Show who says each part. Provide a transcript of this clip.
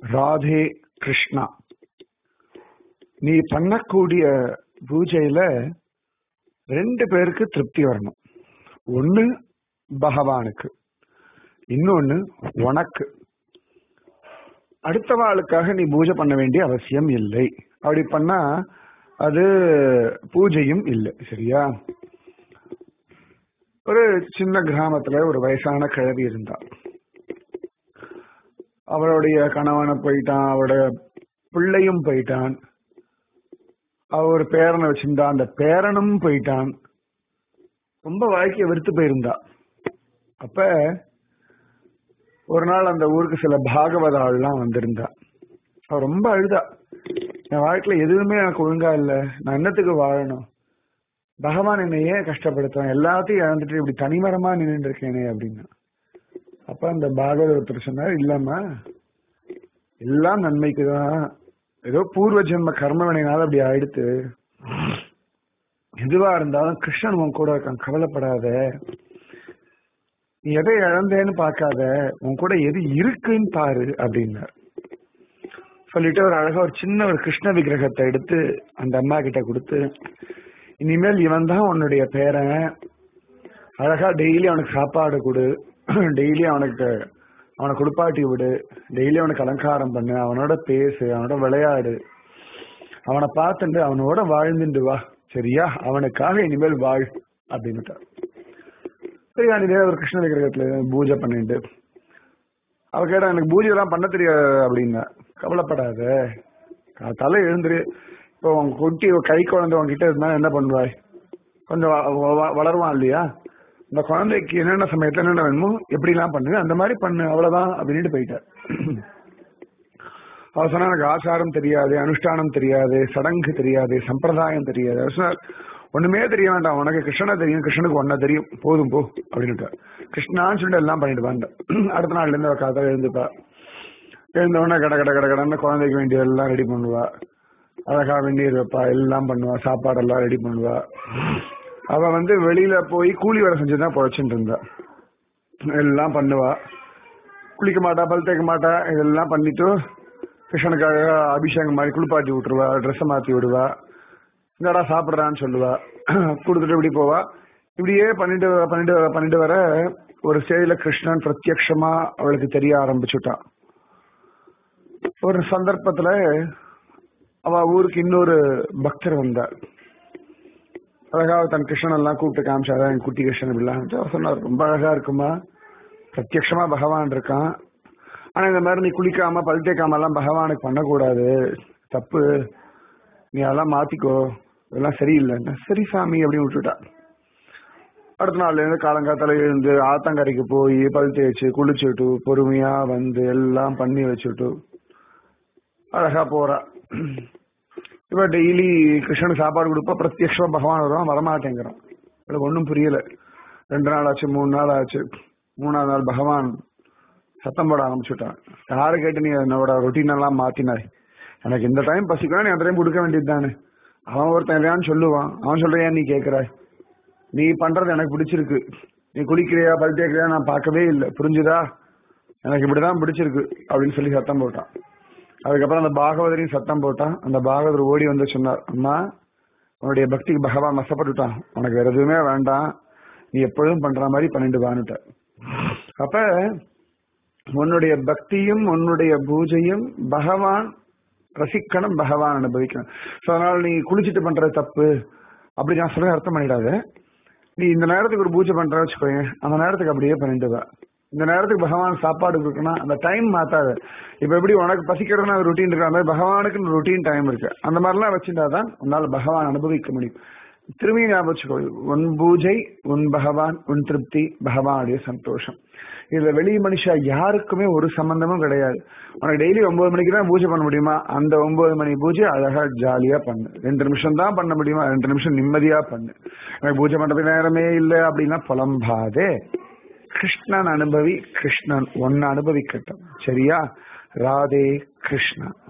Speaker 1: ராதே கிருஷ்ணா நீ பண்ணக்கூடிய பூஜையில ரெண்டு பேருக்கு திருப்தி வரணும் ஒண்ணு பகவானுக்கு இன்னொன்னு உனக்கு அடுத்தவாளுக்காக நீ பூஜை பண்ண வேண்டிய அவசியம் இல்லை அப்படி பண்ணா அது பூஜையும் இல்லை சரியா ஒரு சின்ன கிராமத்துல ஒரு வயசான கிழவி இருந்தா அவளுடைய கணவனை போயிட்டான் அவரோட பிள்ளையும் போயிட்டான் அவ ஒரு பேரனை வச்சிருந்தா அந்த பேரனும் போயிட்டான் ரொம்ப வாழ்க்கையை வெறுத்து போயிருந்தா அப்ப ஒரு நாள் அந்த ஊருக்கு சில பாகவத ஆள்லாம் வந்திருந்தா அவ ரொம்ப அழுதா என் வாழ்க்கையில எதுவுமே எனக்கு ஒழுங்கா இல்ல நான் என்னத்துக்கு வாழணும் பகவான் என்னை ஏன் கஷ்டப்படுத்துவான் எல்லாத்தையும் இழந்துட்டு இப்படி தனிமரமா நின்று இருக்கேனே அப்படின்னா அப்ப அந்த பாகவத ஒருத்தர் சொன்னார் இல்லம்மா எல்லாம் நன்மைக்கு தான் ஏதோ பூர்வ ஜென்ம கர்ம வினைனால அப்படி ஆயிடுத்து எதுவா இருந்தாலும் கிருஷ்ணன் உன் கூட இருக்கான் கவலைப்படாத நீ எதை இழந்தேன்னு பார்க்காத உன் கூட எது இருக்குன்னு பாரு அப்படின்னார் சொல்லிட்டு ஒரு அழகா ஒரு சின்ன ஒரு கிருஷ்ண விக்கிரகத்தை எடுத்து அந்த அம்மா கிட்ட கொடுத்து இனிமேல் இவன் தான் உன்னுடைய பேரன் அழகா டெய்லி அவனுக்கு சாப்பாடு கொடு டெய்லி அவனுக்கு அவனை குடுப்பாட்டி விடு டெய்லி அவனுக்கு அலங்காரம் பண்ணு அவனோட பேசு அவனோட விளையாடு அவனை பார்த்துட்டு அவனோட வாழ்ந்துட்டு வா சரியா அவனுக்காக இனிமேல் வாழ் அப்படின்னுட்டார் சரி இனிமேல் ஒரு கிருஷ்ண விக்கிரகத்துல பூஜை பண்ணிட்டு அவ கேட்டா எனக்கு பூஜை எல்லாம் பண்ண தெரியாது அப்படின்னா கவலைப்படாத தலை எழுந்துரு இப்போ உன் குட்டி கை குழந்தை உன்கிட்ட இருந்தா என்ன பண்ணுவாய் கொஞ்சம் வ- வ- வளருவான் இல்லையா இந்த குழந்தைக்கு என்னென்ன சமயத்துல என்னென்ன வேணுமோ எப்படிலாம் பண்ணு அந்த மாதிரி பண்ணு அவ்வளவுதான் அப்படின்ட்டு போயிட்டார் அவர் சொன்னா எனக்கு ஆச்சாரம் தெரியாது அனுஷ்டானம் தெரியாது சடங்கு தெரியாது சம்பிரதாயம் தெரியாது அவர் சொன்னார் ஒண்ணுமே தெரிய வேண்டாம் உனக்கு கிருஷ்ணனை தெரியும் கிருஷ்ணனுக்கு ஒன்ன தெரியும் போதும் போ அப்படின்ட்டு கிருஷ்ணான்னு சொல்லிட்டு எல்லாம் பண்ணிட்டு வாண்ட அடுத்த நாள்ல இருந்து அவ காத்தால எழுந்துப்பா எழுந்த உடனே கட கட கட கடன்னு குழந்தைக்கு வேண்டியதெல்லாம் ரெடி பண்ணுவா அழகா வெந்நீர் வைப்பா எல்லாம் பண்ணுவா சாப்பாடெல்லாம் ரெடி பண்ணுவா அவ வந்து வெளியில போய் கூலி வேலை செஞ்சுதான் பொழைச்சிட்டு இருந்தா எல்லாம் பண்ணுவா குளிக்க மாட்டா பல் தேய்க்க மாட்டா இதெல்லாம் பண்ணிட்டு கிருஷ்ணனுக்காக அபிஷேகம் மாதிரி குளிப்பாட்டி விட்டுருவா ட்ரெஸ் மாத்தி விடுவா இந்தாடா சாப்பிடுறான்னு சொல்லுவா கொடுத்துட்டு இப்படி போவா இப்படியே பண்ணிட்டு வர- பண்ணிட்டு வர- பண்ணிட்டு வர ஒரு ஸ்டேஜ்ல கிருஷ்ணன் பிரத்யக்ஷமா அவளுக்கு தெரிய ஆரம்பிச்சுட்டான் ஒரு சந்தர்ப்பத்துல அவ ஊருக்கு இன்னொரு பக்தர் வந்தார் அழகா தன் கிருஷ்ணன் எல்லாம் கூப்பிட்டு காமிச்சாரா என் குட்டி கிருஷ்ணன் இப்படிலாம் காமிச்சா. அவர் சொன்னார் ரொம்ப அழகா இருக்குமா பிரத்யக்ஷமா பகவான் இருக்கான் ஆனா இந்த மாதிரி நீ குளிக்காம பல் தேய்க்காம எல்லாம் பகவானுக்கு பண்ணக்கூடாது தப்பு நீ அதெல்லாம் மாத்திக்கோ இதெல்லாம் சரியில்லை சரி சாமி அப்படின்னு விட்டுட்டா அடுத்த நாள்ல இருந்து காலங்காத்தால எழுந்து ஆத்தங்கரைக்கு போய் பல் தேய்ச்சு குளிச்சுட்டு பொறுமையா வந்து எல்லாம் பண்ணி வச்சுட்டு அழகா போறா இவ டெய்லி கிருஷ்ணனுக்கு சாப்பாடு கொடுப்பா பிரத்யக்ஷமா பகவான் வருவான் வரமாட்டேங்கிறான் எனக்கு ஒன்றும் புரியல ரெண்டு நாள் ஆச்சு மூணு நாள் ஆச்சு மூணாவது நாள் பகவான் சத்தம் போட ஆரம்பிச்சுட்டான் யாரை கேட்டு நீ என்னோட ரொட்டீன் எல்லாம் மாத்தினாய் எனக்கு இந்த டைம் பசிக்கணும் நீ அந்த டைம் கொடுக்க வேண்டியது தானே அவன் ஒருத்தன் இல்லையான்னு சொல்லுவான் அவன் சொல்றியா நீ கேட்கிறாய் நீ பண்றது எனக்கு பிடிச்சிருக்கு நீ குளிக்கிறியா பல் தேய்க்கிறியா நான் பார்க்கவே இல்லை புரிஞ்சுதா எனக்கு இப்படிதான் பிடிச்சிருக்கு அப்படின்னு சொல்லி சத்தம் போட்டான் அதுக்கப்புறம் அந்த பாகவதரையும் சத்தம் போட்டான் அந்த பாகவதர் ஓடி வந்து சொன்னார் அம்மா உன்னுடைய பக்திக்கு பகவான் வசப்பட்டுட்டான் உனக்கு வேற எதுவுமே வேண்டாம் நீ எப்பொழுதும் பண்ற மாதிரி பண்ணிட்டு வான்னுட்ட அப்ப உன்னுடைய பக்தியும் உன்னுடைய பூஜையும் பகவான் ரசிக்கணும் பகவான் அனுபவிக்கணும் So, அதனால நீ குளிச்சுட்டு பண்ற தப்பு அப்படி நான் சொல்ல அர்த்தம் பண்ணிடாத நீ இந்த நேரத்துக்கு ஒரு பூஜை பண்ற வச்சுக்கோங்க அந்த நேரத்துக்கு அப்படியே பண்ணிட்டு வா இந்த நேரத்துக்கு பகவான் சாப்பாடு கொடுக்கணும் அந்த டைம் மாத்தாத இப்ப எப்படி உனக்கு பசிக்கிறதுனா ஒரு ருட்டீன் இருக்கு அந்த மாதிரி பகவானுக்கு ருட்டீன் டைம் இருக்கு அந்த மாதிரிலாம் வச்சிருந்தாதான் உன்னால பகவான் அனுபவிக்க முடியும் திரும்பி ஞாபகம் வச்சுக்கோ உன் பூஜை உன் பகவான் உன் திருப்தி பகவானுடைய சந்தோஷம் இதுல வெளி மனுஷா யாருக்குமே ஒரு சம்பந்தமும் கிடையாது உனக்கு டெய்லி ஒன்பது மணிக்கு தான் பூஜை பண்ண முடியுமா அந்த ஒன்பது மணி பூஜை அழகா ஜாலியா பண்ணு ரெண்டு நிமிஷம் தான் பண்ண முடியுமா ரெண்டு நிமிஷம் நிம்மதியா பண்ணு எனக்கு பூஜை பண்றதுக்கு நேரமே இல்லை அப்படின்னா புலம்பாதே கிருஷ்ணன் அனுபவி கிருஷ்ணன் ஒன்னு அனுபவிக்கட்டும் சரியா ராதே கிருஷ்ணா